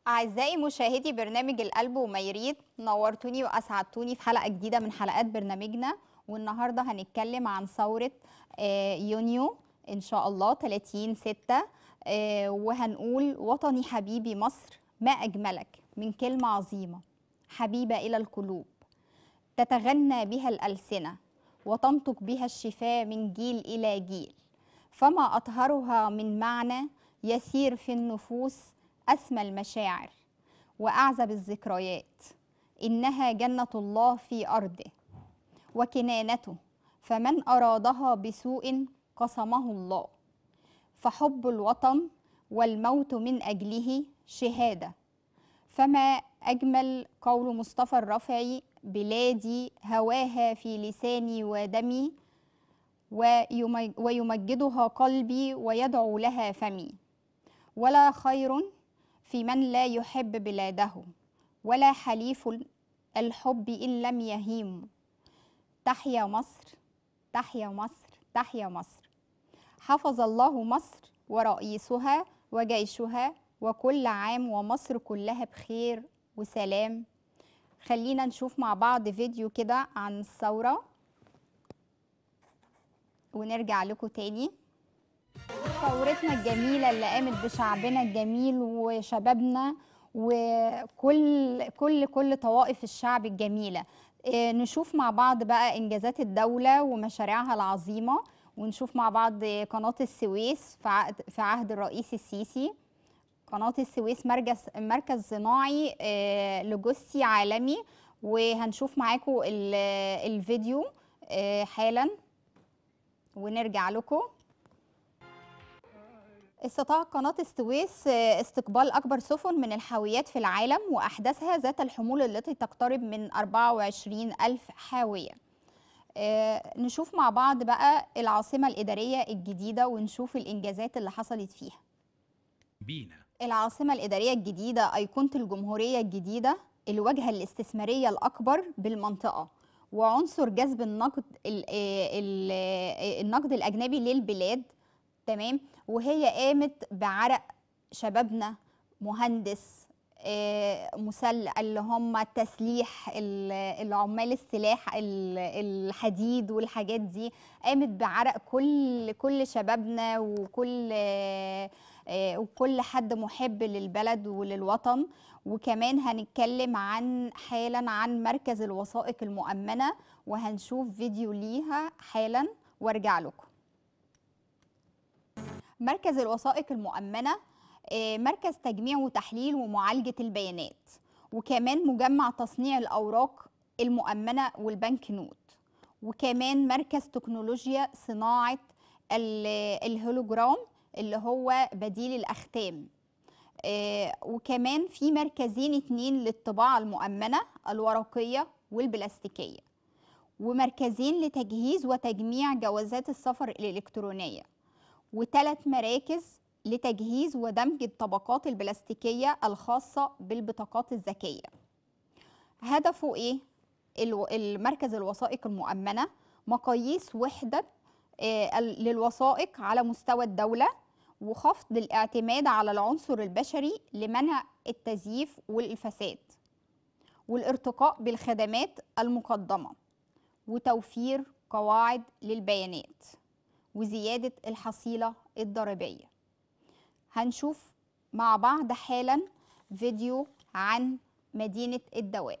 أعزائي مشاهدي برنامج القلب وما يريد نورتوني وأسعدتوني في حلقة جديدة من حلقات برنامجنا والنهاردة هنتكلم عن ثورة آه، يونيو إن شاء الله 30 ستة آه، وهنقول وطني حبيبي مصر ما أجملك من كلمة عظيمة حبيبة إلى القلوب تتغنى بها الألسنة وتنطق بها الشفاه من جيل إلى جيل فما أطهرها من معنى يسير في النفوس أسمى المشاعر وأعزب الذكريات إنها جنة الله في أرضه وكنانته فمن أرادها بسوء قسمه الله فحب الوطن والموت من أجله شهادة فما أجمل قول مصطفى الرافعي بلادي هواها في لساني ودمي ويمج- ويمجدها قلبي ويدعو لها فمي ولا خير في من لا يحب بلاده ولا حليف الحب إن لم يهيم تحيا مصر تحيا مصر تحيا مصر حفظ الله مصر ورئيسها وجيشها وكل عام ومصر كلها بخير وسلام خلينا نشوف مع بعض فيديو كده عن الثورة ونرجع لكم تاني ثورتنا الجميلة اللي قامت بشعبنا الجميل وشبابنا وكل كل كل طوائف الشعب الجميلة إيه، نشوف مع بعض بقى إنجازات الدولة ومشاريعها العظيمة ونشوف مع بعض قناة السويس في عهد, في عهد الرئيس السيسي قناة السويس مركز مركز صناعي آه، لوجستي عالمي وهنشوف معاكم ال- الفيديو آه، حالا ونرجع لكم استطاعت قناة السويس آه، استقبال أكبر سفن من الحاويات في العالم وأحدثها ذات الحمول التي تقترب من 24 ألف حاوية آه، نشوف مع بعض بقى العاصمة الإدارية الجديدة ونشوف الإنجازات اللي حصلت فيها بينا العاصمة الإدارية الجديدة أيقونة الجمهورية الجديدة الواجهة الاستثمارية الأكبر بالمنطقة وعنصر جذب النقد ال- ال- النقد الأجنبي للبلاد تمام وهي قامت بعرق شبابنا مهندس آه، مسل اللي هم تسليح ال- العمال السلاح ال- الحديد والحاجات دي قامت بعرق كل كل شبابنا وكل آه، آه، وكل حد محب للبلد وللوطن وكمان هنتكلم عن حالا عن مركز الوثائق المؤمنة وهنشوف فيديو ليها حالا وارجع لكم مركز الوثائق المؤمنة آه، مركز تجميع وتحليل ومعالجة البيانات وكمان مجمع تصنيع الأوراق المؤمنة والبنك نوت وكمان مركز تكنولوجيا صناعة ال- الهولوجرام اللي هو بديل الأختام آه، وكمان في مركزين اتنين للطباعة المؤمنة الورقية والبلاستيكية ومركزين لتجهيز وتجميع جوازات السفر الإلكترونية وثلاث مراكز لتجهيز ودمج الطبقات البلاستيكية الخاصة بالبطاقات الذكية هدفه إيه؟ الو- المركز الوثائق المؤمنة مقاييس وحدة آه، ال- للوثائق على مستوى الدولة وخفض الاعتماد على العنصر البشري لمنع التزييف والفساد والارتقاء بالخدمات المقدمة وتوفير قواعد للبيانات وزيادة الحصيلة الضريبية هنشوف مع بعض حالا فيديو عن مدينة الدواء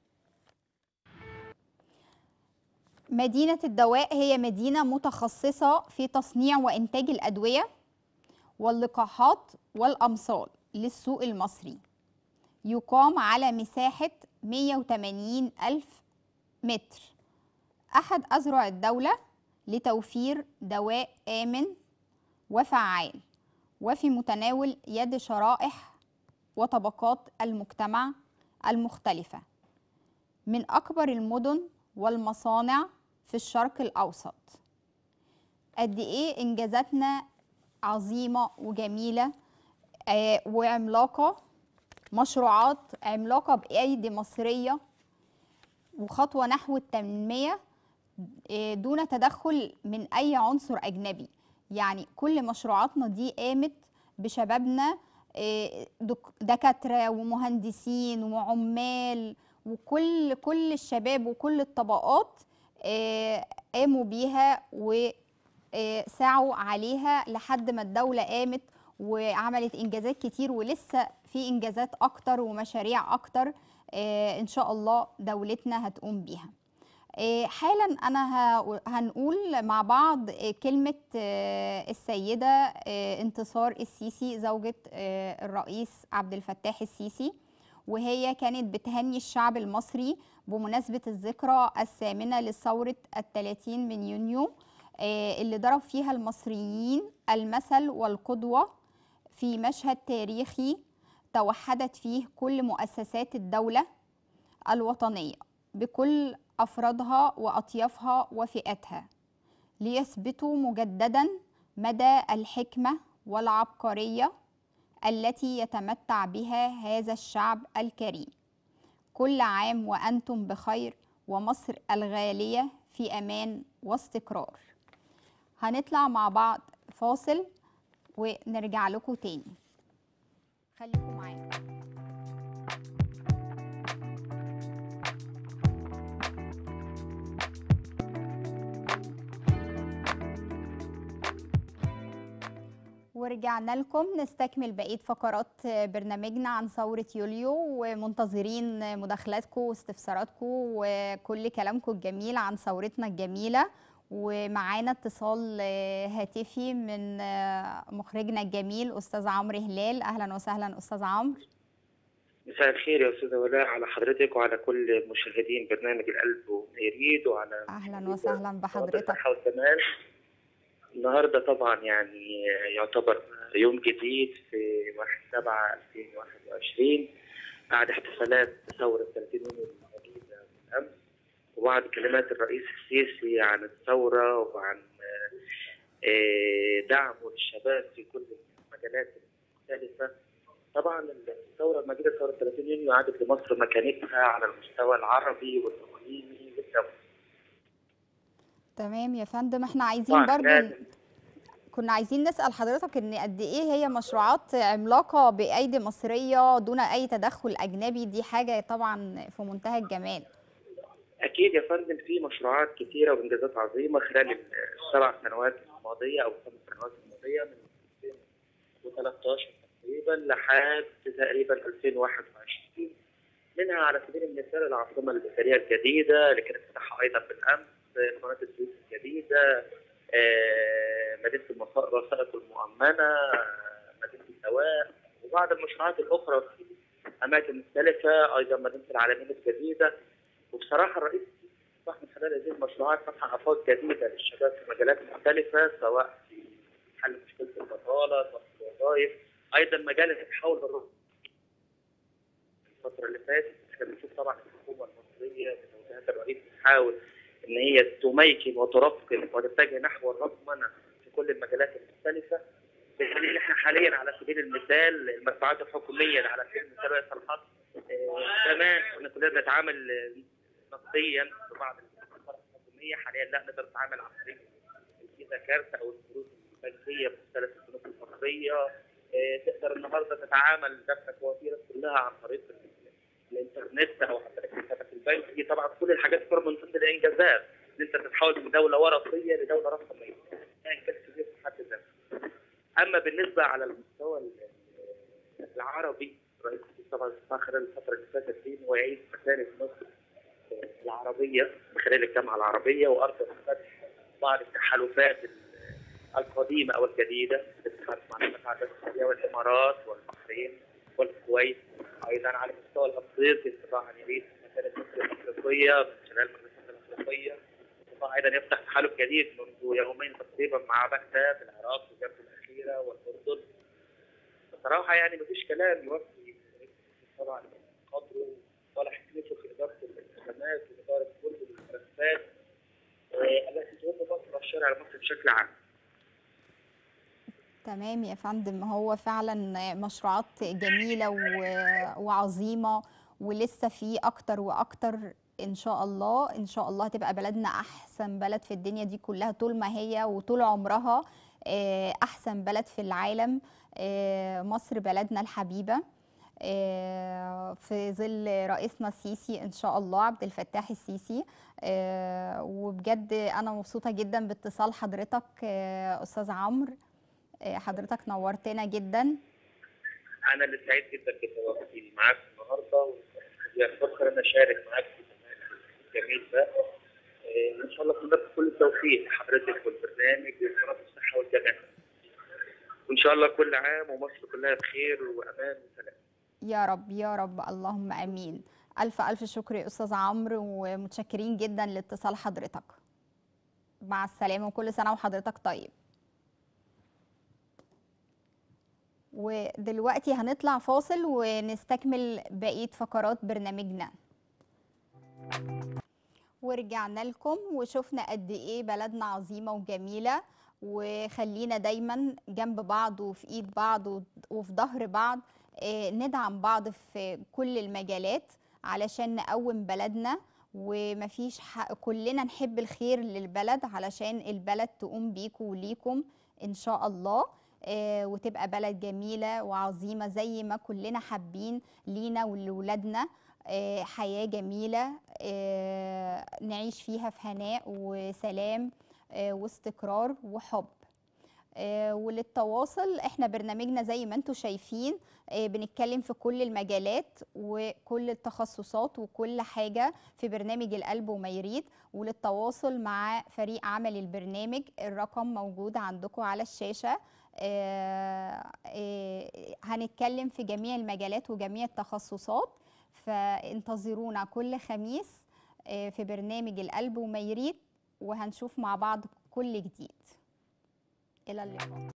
مدينة الدواء هي مدينة متخصصة في تصنيع وإنتاج الأدوية واللقاحات والأمصال للسوق المصري يقام على مساحة 180 ألف متر أحد أذرع الدولة لتوفير دواء آمن وفعال وفي متناول يد شرائح وطبقات المجتمع المختلفة من أكبر المدن والمصانع في الشرق الأوسط قد إيه إنجازاتنا عظيمة وجميلة آه، وعملاقة مشروعات عملاقة بأيدي مصرية وخطوة نحو التنمية آه، دون تدخل من أي عنصر أجنبي يعني كل مشروعاتنا دي قامت بشبابنا آه، دك- دكاترة ومهندسين وعمال وكل كل الشباب وكل الطبقات آه، قاموا بيها وسعوا عليها لحد ما الدولة قامت وعملت إنجازات كتير ولسه في إنجازات أكتر ومشاريع أكتر آه، إن شاء الله دولتنا هتقوم بيها آه، حالا أنا ه- هنقول مع بعض آه، كلمة آه، السيدة آه، انتصار السيسي زوجة آه، الرئيس عبد الفتاح السيسي وهي كانت بتهني الشعب المصري بمناسبة الذكرى الثامنة لثورة الثلاثين من يونيو آه، اللي ضرب فيها المصريين المثل والقدوة في مشهد تاريخي توحدت فيه كل مؤسسات الدولة الوطنية بكل أفرادها وأطيافها وفئاتها ليثبتوا مجددا مدى الحكمة والعبقرية التي يتمتع بها هذا الشعب الكريم كل عام وأنتم بخير ومصر الغالية في أمان واستقرار هنطلع مع بعض فاصل ونرجع لكم تاني خليكم معانا ورجعنا لكم نستكمل بقية فقرات برنامجنا عن ثورة يوليو ومنتظرين مداخلاتكم واستفساراتكم وكل كلامكم الجميل عن ثورتنا الجميلة ومعانا اتصال هاتفي من مخرجنا الجميل أستاذ عمرو هلال أهلا وسهلا أستاذ عمرو مساء الخير يا استاذه ولاء على حضرتك وعلى كل مشاهدين برنامج القلب وما يريد وعلى أهلا وسهلا بحضرتك الصحه والجمال النهارده طبعا يعني يعتبر يوم جديد في 1 7 2021 بعد احتفالات ثوره 30 يونيو الموجوده بالامس وبعد كلمات الرئيس السيسي عن الثوره وعن آه، دعمه للشباب في كل المجالات المختلفه طبعا الثوره المجيده ثوره 30 يونيو عادت لمصر مكانتها على المستوى العربي والاقليمي والدولي تمام يا فندم احنا عايزين طبعاً برضو لازم. كنا عايزين نسأل حضرتك ان قد ايه هي مشروعات عملاقة بأيدي مصرية دون اي تدخل اجنبي دي حاجة طبعا في منتهى الجمال اكيد يا فندم في مشروعات كثيره وانجازات عظيمه خلال السبع سنوات الماضيه او الخمس سنوات الماضيه من 2013 تقريبا لحد تقريبا 2021 منها على سبيل المثال العاصمه البشريه الجديده اللي كانت افتتاحها ايضا بالامس قناه السويس الجديده آه، مدينه المصا- الوثائق المؤمنه آه، مدينه السواء وبعض المشروعات الاخرى في اماكن مختلفه ايضا مدينه العالمين الجديده وبصراحه الرئيس صح من خلال هذه المشروعات فتح افاق جديده للشباب في مجالات مختلفه سواء في حل مشكله البطاله سواء في الوظائف ايضا مجال التحول الرقمي الفتره اللي فاتت احنا بنشوف طبعا الحكومه المصريه بتوجيهات الرئيس بتحاول ان هي تميكن وترقم وتتجه نحو الرقمنه في كل المجالات المختلفه بالدليل احنا حاليا على سبيل المثال المدفوعات الحكوميه على سبيل المثال وهي صلاحات آه، زمان كنا كلنا بنتعامل آه، نقديا في بعض المدفوعات الحكوميه حاليا لا نقدر نتعامل عن طريق الفيزا كارت او الفلوس البنكيه بمختلف البنوك المصريه آه، تقدر النهارده تتعامل دفع فواتيرك كلها عن طريق ال- الانترنت او عن طريق حسابك البنكي طبعا كل الحاجات دي من ضمن الانجازات ان انت تتحول من دوله ورقيه لدوله رقميه ده انجاز كبير في حد ذاته اما بالنسبه على المستوى ال- العربي الرئيس طبعا استطاع خلال الفتره اللي فاتت دي انه يعيد مكانه مصر العربيه من خلال الجامعه العربيه وارسل فتح بعض التحالفات ال- القديمه او الجديده الاتحاد مع المملكه السعوديه والامارات والبحرين والكويت ايضا على المستوى الافريقي استطاع ان يعيد مكانه مصر الافريقيه من خلال مدرسه الافريقيه استطاع ايضا يفتح تحالف جديد منذ يومين تقريبا مع بغداد في العراق في الجبهه الاخيره والاردن بصراحه يعني مفيش كلام يوفي طبعا قدره ولا حكمته في اداره الازمات واداره كل الملفات آه، التي تهم مصر والشارع المصري بشكل عام. تمام يا فندم هو فعلا مشروعات جميلة و- وعظيمة ولسه في أكتر وأكتر إن شاء الله إن شاء الله هتبقى بلدنا أحسن بلد في الدنيا دي كلها طول ما هي وطول عمرها آه، أحسن بلد في العالم آه، مصر بلدنا الحبيبة آه، في ظل رئيسنا السيسي إن شاء الله عبد الفتاح السيسي آه، وبجد أنا مبسوطة جدا باتصال حضرتك آه، أستاذ عمرو آه، حضرتك نورتنا جدا انا اللي سعيد جدا بتواجدي معاك النهارده وبفكر ان اشارك معاك في البرنامج الجميل ده آه، ان شاء الله كلنا كل التوفيق لحضرتك والبرنامج ووزاره الصحه والجمال وان شاء الله كل عام ومصر كلها بخير وامان وسلام يا رب يا رب اللهم امين الف الف شكر يا استاذ عمرو ومتشكرين جدا لاتصال حضرتك مع السلامه وكل سنه وحضرتك طيب ودلوقتي هنطلع فاصل ونستكمل بقيه فقرات برنامجنا ورجعنا لكم وشفنا قد ايه بلدنا عظيمه وجميله وخلينا دايما جنب بعض وفي ايد بعض وفي ظهر بعض آه، ندعم بعض في كل المجالات علشان نقوم بلدنا ومفيش حق كلنا نحب الخير للبلد علشان البلد تقوم بيكم وليكم ان شاء الله آه، وتبقى بلد جميلة وعظيمة زي ما كلنا حابين لينا ولولادنا آه، حياة جميلة آه، نعيش فيها في هناء وسلام آه، واستقرار وحب آه، وللتواصل احنا برنامجنا زي ما انتم شايفين آه، بنتكلم في كل المجالات وكل التخصصات وكل حاجة في برنامج القلب وما يريد وللتواصل مع فريق عمل البرنامج الرقم موجود عندكم على الشاشة آه، آه، هنتكلم في جميع المجالات وجميع التخصصات فانتظرونا كل خميس آه، في برنامج القلب وما يريد وهنشوف مع بعض كل جديد إلى اللقاء